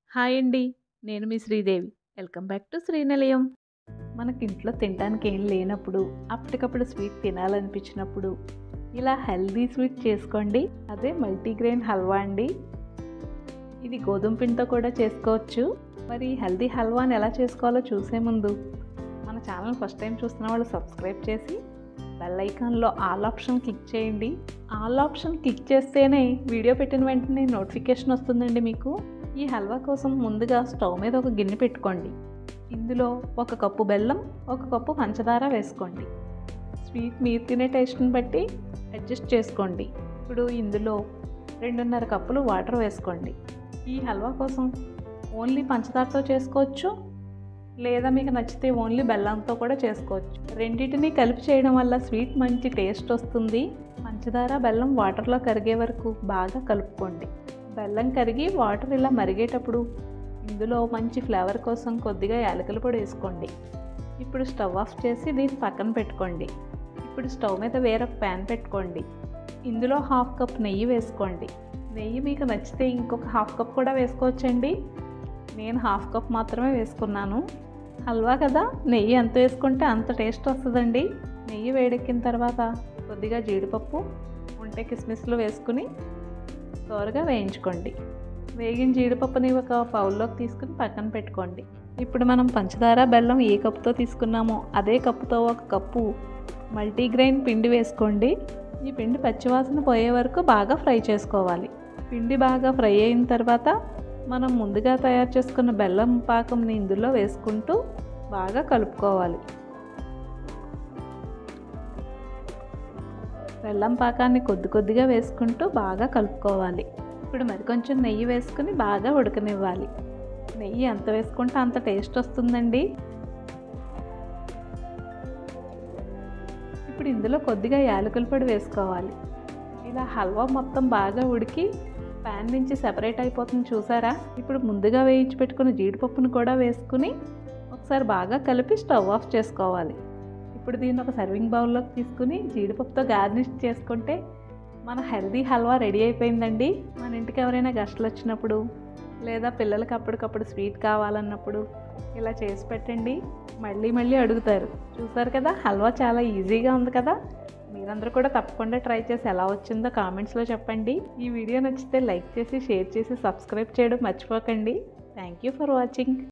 hi అండి నేను మీ Sridevi welcome back to Srinilayam మనకి ఇంట్లో తినడానికి ఏం లేనప్పుడు అప్పటికప్పుడు స్వీట్ తినాలనిపించినప్పుడు ఇలా హెల్దీ స్వీట్ చేసుకోండి అదే మల్టీగ్రెయిన్ హల్వా అండి ఇది గోధుమ పిండితో కూడా చేసుకోవచ్చు మరి హెల్దీ హల్వాని ఎలా చేసుకోవాలో చూసే ముందు మన ఛానల్ ఫస్ట్ టైం చూస్తున్న వాళ్ళు సబ్స్క్రైబ్ చేసి బెల్ ఐకాన్లో ఆల్ ఆప్షన్ క్లిక్ చేయండి ఆల్ ఆప్షన్ క్లిక్ చేస్తేనే వీడియో పెట్టిన వెంటనే నోటిఫికేషన్ వస్తుందండి మీకు ఈ హల్వా కోసం ముందుగా స్టవ్ మీద ఒక గిన్నె పెట్టుకోండి ఇందులో ఒక కప్పు బెల్లం ఒక కప్పు పంచదార వేసుకోండి స్వీట్ మీరు తినే టేస్ట్ని బట్టి అడ్జస్ట్ చేసుకోండి ఇప్పుడు ఇందులో రెండున్నర కప్పులు వాటర్ వేసుకోండి ఈ హల్వా కోసం ఓన్లీ పంచదారతో చేసుకోవచ్చు లేదా మీకు నచ్చితే ఓన్లీ బెల్లంతో కూడా చేసుకోవచ్చు రెండింటిని కలిపి చేయడం వల్ల స్వీట్ మంచి టేస్ట్ వస్తుంది పంచదార బెల్లం వాటర్లో కరిగే వరకు బాగా కలుపుకోండి బెల్లం కరిగి వాటర్ ఇలా మరిగేటప్పుడు ఇందులో మంచి ఫ్లేవర్ కోసం కొద్దిగా యాలకుల పొడి వేసుకోండి ఇప్పుడు స్టవ్ ఆఫ్ చేసి దీన్ని పక్కన పెట్టుకోండి ఇప్పుడు స్టవ్ మీద వేరొక ప్యాన్ పెట్టుకోండి ఇందులో హాఫ్ కప్ నెయ్యి వేసుకోండి నెయ్యి మీకు నచ్చితే ఇంకొక హాఫ్ కప్ కూడా వేసుకోవచ్చండి నేను హాఫ్ కప్ మాత్రమే వేసుకున్నాను హల్వా కదా నెయ్యి ఎంత వేసుకుంటే అంత టేస్ట్ వస్తుందండి నెయ్యి వేడెక్కిన తర్వాత కొద్దిగా జీడిపప్పు ఉంటే కిస్మిస్లు వేసుకుని త్వరగా వేయించుకోండి వేగిన జీడిపప్పుని ఒక పౌల్లోకి తీసుకుని పక్కన పెట్టుకోండి ఇప్పుడు మనం పంచదార బెల్లం ఏ కప్పుతో తీసుకున్నామో అదే కప్పుతో ఒక కప్పు మల్టీగ్రెయిన్ పిండి వేసుకోండి ఈ పిండి పచ్చివాసన పోయే వరకు బాగా ఫ్రై చేసుకోవాలి పిండి బాగా ఫ్రై అయిన తర్వాత మనం ముందుగా తయారు చేసుకున్న బెల్లం పాకంని ఇందులో వేసుకుంటూ బాగా కలుపుకోవాలి బెల్లం పాకాన్ని కొద్ది కొద్దిగా వేసుకుంటూ బాగా కలుపుకోవాలి ఇప్పుడు మరి కొంచెం నెయ్యి వేసుకుని బాగా ఉడకనివ్వాలి నెయ్యి ఎంత వేసుకుంటే అంత టేస్ట్ వస్తుందండి ఇప్పుడు ఇందులో కొద్దిగా యాలకుల పొడి వేసుకోవాలి ఇలా హల్వా మొత్తం బాగా ఉడికి ప్యాన్ నుంచి సెపరేట్ అయిపోతుంది చూసారా ఇప్పుడు ముందుగా వేయించి పెట్టుకున్న జీడిపప్పును కూడా వేసుకుని ఒకసారి బాగా కలిపి స్టవ్ ఆఫ్ చేసుకోవాలి ఇప్పుడు దీన్ని ఒక సర్వింగ్ బౌల్లోకి తీసుకుని జీడిపప్పుతో గార్నిష్ చేసుకుంటే మన హెల్దీ హల్వా రెడీ అయిపోయిందండి మన ఇంటికి ఎవరైనా గెస్టులు వచ్చినప్పుడు లేదా పిల్లలకి అప్పటికప్పుడు స్వీట్ కావాలన్నప్పుడు ఇలా చేసి పెట్టండి మళ్ళీ మళ్ళీ అడుగుతారు చూసారు కదా హల్వా చాలా ఈజీగా ఉంది కదా మీరందరూ కూడా తప్పకుండా ట్రై చేసి ఎలా వచ్చిందో కామెంట్స్లో చెప్పండి ఈ వీడియో నచ్చితే లైక్ చేసి షేర్ చేసి సబ్స్క్రైబ్ చేయడం మర్చిపోకండి థ్యాంక్ యూ ఫర్ వాచింగ్